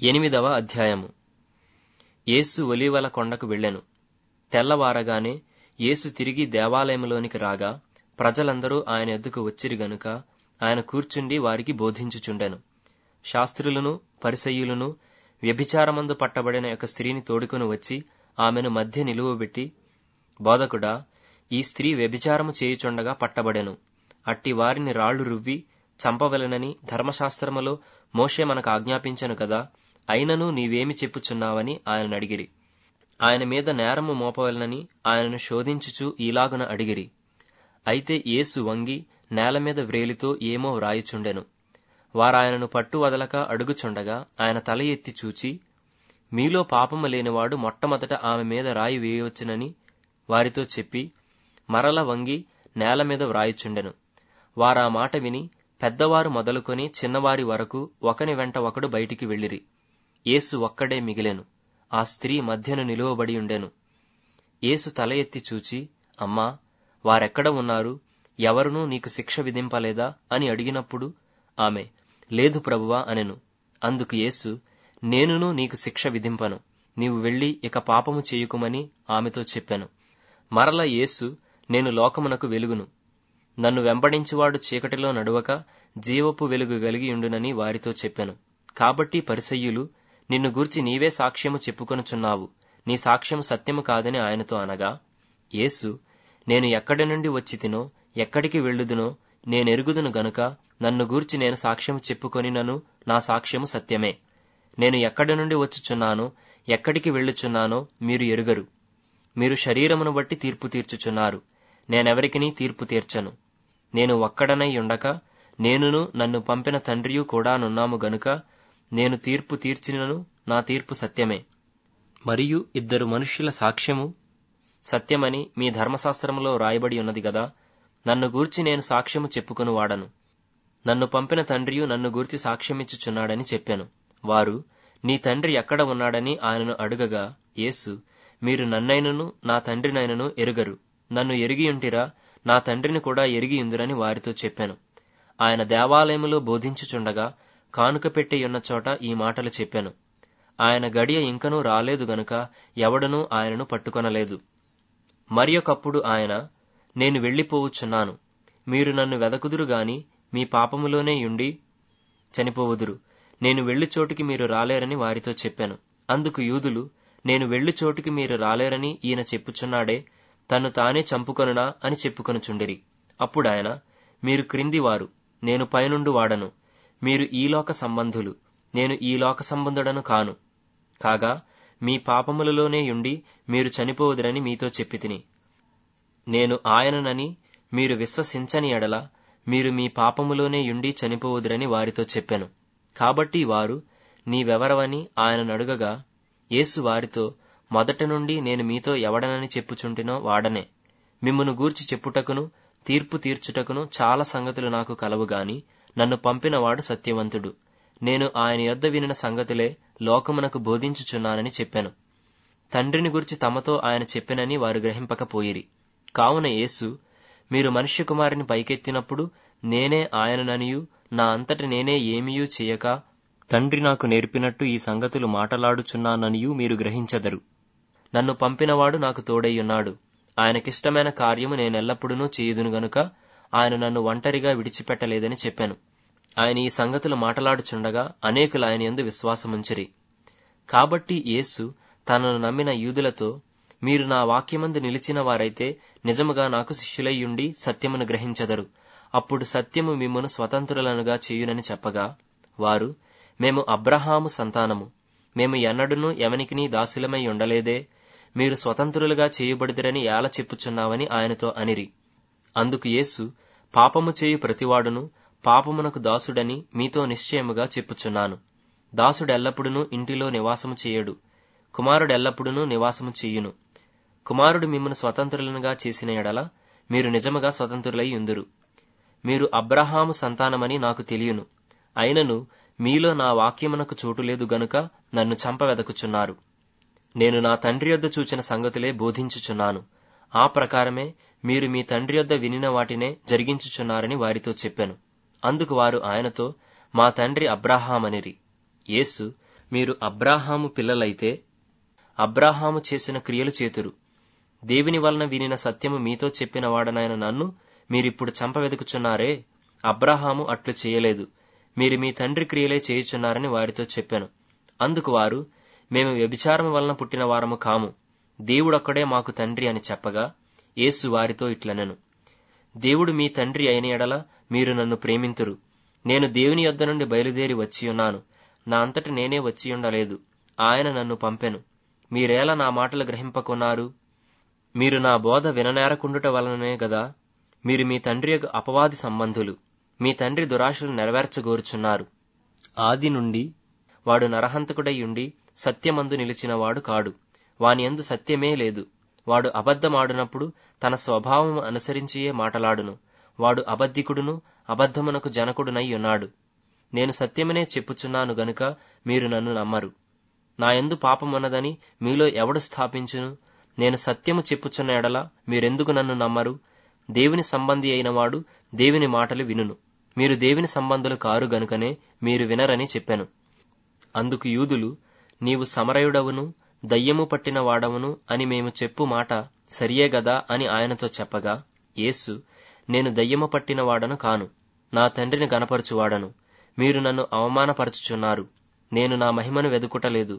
ఎనిమిదవ అధ్యాయము యేసు ఒలీవల కొండకు వెళ్ళెను తెల్లవారగానే యేసు తిరిగి దేవాలయములోనికి రాగా ప్రజలందరూ ఆయన ఎద్దుకు వచ్చిరి గనుక ఆయన కూర్చుండి వారికి బోధించుచుండెను శాస్త్రులను పరిసయ్యులను వ్యభిచారమందు పట్టబడిన ఒక స్త్రీని తోడుకొని వచ్చి ఆమెను మధ్య నిలువబెట్టి బోధకుడా ఈ స్త్రీ వ్యభిచారము చేయుచుండగా పట్టబడెను అట్టి వారిని రాళ్లు రువ్వి చంపవలెనని ధర్మశాస్త్రములో మోషే మనకు ఆజ్ఞాపించను కదా అయినను నీవేమి చెప్పుచున్నావని ఆయన అడిగిరి ఆయన మీద నేరము మోపవలనని ఆయనను శోధించుచు ఈలాగున అడిగిరి అయితే యేసు వంగి నేల మీద వ్రేలితో ఏమో వ్రాయుచుండెను వారాయనను పట్టు వదలక అడుగుచుండగా ఆయన తల ఎత్తి చూచి మీలో పాపము లేనివాడు మొట్టమొదట ఆమె మీద రాయి వేయవచ్చునని వారితో చెప్పి మరల వంగి నేల మీద వ్రాయుచుండెను వారా మాట విని పెద్దవారు మొదలుకొని చిన్నవారి వరకు ఒకని వెంట ఒకడు బయటికి వెళ్ళిరి యేసు ఒక్కడే మిగిలెను ఆ స్త్రీ మధ్యను నిలువబడి ఉండెను యేసు తల ఎత్తి చూచి అమ్మా వారెక్కడ ఉన్నారు ఎవరునూ నీకు శిక్ష విధింపలేదా అని అడిగినప్పుడు ఆమె లేదు ప్రభువా అనెను అందుకు యేసు నేనును నీకు శిక్ష విధింపను నీవు వెళ్లి ఇక పాపము చేయుకుమని ఆమెతో చెప్పాను మరల యేసు నేను లోకమునకు వెలుగును నన్ను వెంబడించువాడు చీకటిలో నడువక జీవపు వెలుగు కలిగియుండునని వారితో చెప్పాను కాబట్టి పరిసయ్యులు నిన్ను గూర్చి నీవే సాక్ష్యము చెప్పుకొనుచున్నావు నీ సాక్ష్యము సత్యము కాదని ఆయనతో అనగా యేసు నేను ఎక్కడి నుండి వచ్చి తినో ఎక్కడికి వెళ్ళుదునో నేనెరుగుదును గనుక నన్ను గూర్చి నేను సాక్ష్యము చెప్పుకొనినను నా సాక్ష్యము సత్యమే నేను ఎక్కడి నుండి వచ్చుచున్నానో ఎక్కడికి వెళ్ళుచున్నానో మీరు ఎరుగరు మీరు శరీరమును బట్టి తీర్పు తీర్చుచున్నారు నేనెవరికినీ తీర్పు తీర్చను నేను ఒక్కడనై ఉండక నేనును నన్ను పంపిన తండ్రియు కూడానున్నాము గనుక నేను తీర్పు తీర్చినను నా తీర్పు సత్యమే మరియు ఇద్దరు మనుష్యుల సాక్ష్యము సత్యమని మీ ధర్మశాస్త్రములో రాయబడి ఉన్నది గదా నన్ను గూర్చి నేను సాక్ష్యము చెప్పుకుని వాడను నన్ను పంపిన తండ్రియు నన్ను గూర్చి సాక్ష్యమిచ్చుచున్నాడని చెప్పాను వారు నీ తండ్రి ఎక్కడ ఉన్నాడని ఆయనను అడుగగా యేసు మీరు నన్నైనను నా తండ్రినైనను ఎరుగరు నన్ను ఎరిగియుంటిరా నా తండ్రిని కూడా ఎరిగియుందురని వారితో చెప్పాను ఆయన దేవాలయములో బోధించుచుండగా కానుక పెట్టి ఉన్న చోట ఈ మాటలు చెప్పాను ఆయన గడియ ఇంకనూ రాలేదు గనుక ఎవడనూ ఆయనను పట్టుకొనలేదు మరియొకప్పుడు ఆయన నేను వెళ్లిపోవచ్చున్నాను మీరు నన్ను వెదకుదురు గాని మీ పాపములోనే యుండి చనిపోవుదురు నేను వెళ్లి చోటికి మీరు రాలేరని వారితో చెప్పాను అందుకు యూదులు నేను వెళ్లి చోటికి మీరు రాలేరని ఈయన చెప్పుచున్నాడే తన్ను తానే చంపుకొనునా అని చెప్పుకొనుచుండిరి అప్పుడాయన మీరు క్రిందివారు నేను పైనుండు వాడను మీరు ఈలోక సంబంధులు నేను ఈ లోక సంబంధుడను కాను కాగా మీ పాపములలోనే యుండి మీరు చనిపోవుదురని మీతో చెప్పితిని నేను ఆయననని మీరు విశ్వసించని ఎడల మీరు మీ పాపములోనే యుండి చనిపోవుదురని వారితో చెప్పాను కాబట్టి వారు నీవెవరవని ఆయనను అడుగగా యేసు వారితో మొదటి నుండి నేను మీతో ఎవడనని చెప్పుచుంటినో వాడనే మిమ్మును గూర్చి చెప్పుటకును తీర్పు తీర్చుటకును చాలా సంగతులు నాకు కలవు గాని నన్ను పంపినవాడు సత్యవంతుడు నేను ఆయన యొద్ద వినిన సంగతులే లోకమునకు బోధించుచున్నానని చెప్పాను తండ్రిని గురించి తమతో ఆయన చెప్పినని వారు గ్రహింపకపోయిరి కావున యేసు మీరు మనుష్య కుమారుని పైకెత్తినప్పుడు నేనే ఆయనననియు నా అంతట నేనే ఏమీయూ చేయక తండ్రి నాకు నేర్పినట్టు ఈ సంగతులు మాటలాడుచున్నాననియూ మీరు గ్రహించదరు నన్ను పంపినవాడు నాకు తోడయ్యున్నాడు ఆయనకిష్టమైన కార్యము నేనెల్లప్పుడూ చేయుదును గనుక ఆయన నన్ను ఒంటరిగా విడిచిపెట్టలేదని చెప్పాను ఆయన ఈ సంగతులు మాటలాడుచుండగా అనేకులు ఆయన ఎందు విశ్వాసముంచిరి కాబట్టి యేసు తనను నమ్మిన యూదులతో మీరు నా వాక్యమందు నిలిచిన వారైతే నిజముగా నాకు శిష్యులయ్యుండి సత్యమును గ్రహించదరు అప్పుడు సత్యము మిమ్మును స్వతంత్రులనుగా చేయునని చెప్పగా వారు మేము అబ్రహాము సంతానము మేము ఎన్నడునూ ఎవనికినీ దాసులమై ఉండలేదే మీరు స్వతంత్రులుగా చేయబడిదిరని ఏల చెప్పుచున్నావని ఆయనతో అనిరి అందుకు యేసు పాపము చేయు ప్రతివాడును పాపమునకు దాసుడని మీతో నిశ్చయముగా చెప్పుచున్నాను దాసుడెల్లప్పుడునూ ఇంటిలో నివాసము చేయడు కుమారుడెల్లప్పుడునూ నివాసము చెయ్యును కుమారుడు మిమ్మను స్వతంత్రులనుగా చేసిన ఎడల మీరు నిజముగా స్వతంత్రులై ఉందురు మీరు అబ్రహాము సంతానమని నాకు తెలియను అయినను మీలో నా వాక్యమునకు చోటు లేదు గనుక నన్ను చంపవెదకుచున్నారు నేను నా తండ్రి యొద్ద చూచిన సంగతులే బోధించుచున్నాను ఆ ప్రకారమే మీరు మీ తండ్రి యొద్ద వినిన వాటినే జరిగించుచున్నారని వారితో చెప్పాను అందుకు వారు ఆయనతో మా తండ్రి అబ్రహామనిరి యేసు మీరు అబ్రాహాము పిల్లలైతే అబ్రాహాము చేసిన క్రియలు చేతురు దేవుని వలన వినిన సత్యము మీతో చెప్పిన వాడనైన నన్ను మీరిప్పుడు చంపవెదుకుచున్నారే అబ్రాహాము అట్లు చేయలేదు మీరు మీ తండ్రి క్రియలే చేయుచున్నారని వారితో చెప్పాను అందుకు వారు మేము వ్యభిచారం వలన పుట్టిన వారము కాము దేవుడొక్కడే మాకు తండ్రి అని చెప్పగా యేసు వారితో ఇట్లనెను దేవుడు మీ తండ్రి అయిన ఎడల మీరు నన్ను ప్రేమింతురు నేను దేవుని యొద్ద నుండి బయలుదేరి వచ్చియున్నాను నా అంతట నేనే వచ్చియుండలేదు ఆయన నన్ను పంపెను మీరేలా నా మాటలు గ్రహింపకున్నారు మీరు నా బోధ విననేరకుండుట వలననే గదా మీరు మీ తండ్రి యొక్క అపవాది సంబంధులు మీ తండ్రి దురాశలు నెరవేర్చగోరుచున్నారు ఆది నుండి వాడు నరహంతకుడై ఉండి సత్యమందు నిలిచినవాడు కాడు వాని యందు సత్యమే లేదు వాడు అబద్ధమాడునప్పుడు తన స్వభావము అనుసరించియే మాటలాడును వాడు అబద్ధికుడును అబద్ధమునకు జనకుడునై ఉన్నాడు నేను సత్యమనే చెప్పుచున్నాను గనుక మీరు నన్ను నమ్మరు నా యందు పాపమున్నదని మీలో ఎవడు స్థాపించును నేను సత్యము చెప్పుచున్న ఎడల మీరెందుకు నన్ను నమ్మరు దేవుని సంబంధి అయిన వాడు దేవుని మాటలు వినును మీరు దేవుని సంబంధులు కారు గనుకనే మీరు వినరని చెప్పాను అందుకు యూదులు నీవు సమరయుడవును దయ్యము పట్టిన వాడవును అని మేము చెప్పు మాట సరియే గదా అని ఆయనతో చెప్పగా యేసు నేను దయ్యము పట్టిన వాడను కాను నా తండ్రిని గనపరచువాడను మీరు నన్ను అవమానపరచుచున్నారు నేను నా మహిమను వెదుకుటలేదు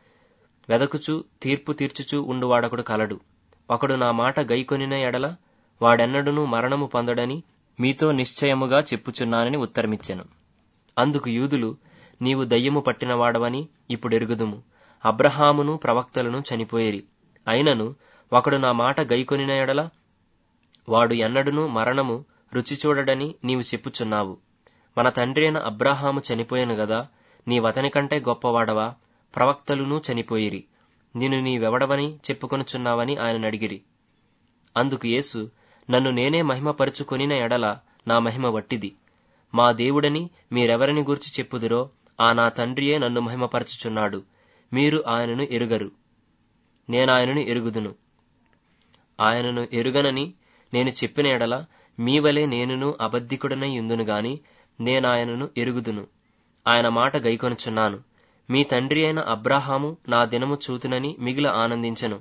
వెదకుచు తీర్పు తీర్చుచూ ఉండువాడొకడు కలడు ఒకడు నా మాట గైకొనిన ఎడల వాడెన్నడునూ మరణము పొందడని మీతో నిశ్చయముగా చెప్పుచున్నానని ఉత్తరమిచ్చెను అందుకు యూదులు నీవు దయ్యము పట్టినవాడవని ఇప్పుడెరుగుదుము అబ్రహామును ప్రవక్తలను చనిపోయేరి అయినను ఒకడు నా మాట గైకొనిన ఎడల వాడు ఎన్నడునూ మరణము రుచి చూడడని నీవు చెప్పుచున్నావు మన తండ్రి అయిన అబ్రాహాము చనిపోయాను గదా నీవతని కంటే గొప్పవాడవా ప్రవక్తలునూ చనిపోయిరి నిన్ను నీవెవడవని చెప్పుకొనుచున్నావని ఆయన అడిగిరి అందుకు యేసు నన్ను నేనే మహిమపరుచుకొనిన ఎడల నా మహిమ వట్టిది మా దేవుడని మీరెవరిని గూర్చి చెప్పుదురో ఆ నా తండ్రియే నన్ను మహిమపరచుచున్నాడు మీరు ఆయనను ఎరుగరు నేనాయనను ఎరుగుదును ఆయనను ఎరుగనని నేను చెప్పిన ఎడల మీ వలె నేనును అబద్ధికుడనై ఉందును గాని నేనాయనను ఎరుగుదును ఆయన మాట గైకొనుచున్నాను మీ తండ్రి అయిన అబ్రాహాము నా దినము చూతునని మిగిల ఆనందించెను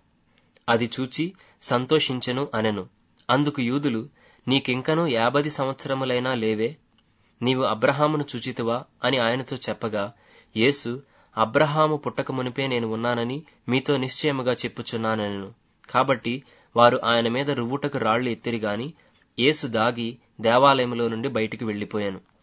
అది చూచి సంతోషించెను అనెను అందుకు యూదులు నీకింకనూ యాభది సంవత్సరములైనా లేవే నీవు అబ్రహామును చూచితివా అని ఆయనతో చెప్పగా యేసు అబ్రహాము పుట్టక మునిపే నేను ఉన్నానని మీతో నిశ్చయముగా చెప్పుచున్నానెను కాబట్టి వారు ఆయన మీద రువ్వుటకు రాళ్లు ఎత్తిరి గాని యేసు దాగి దేవాలయములో నుండి బయటికి వెళ్లిపోయాను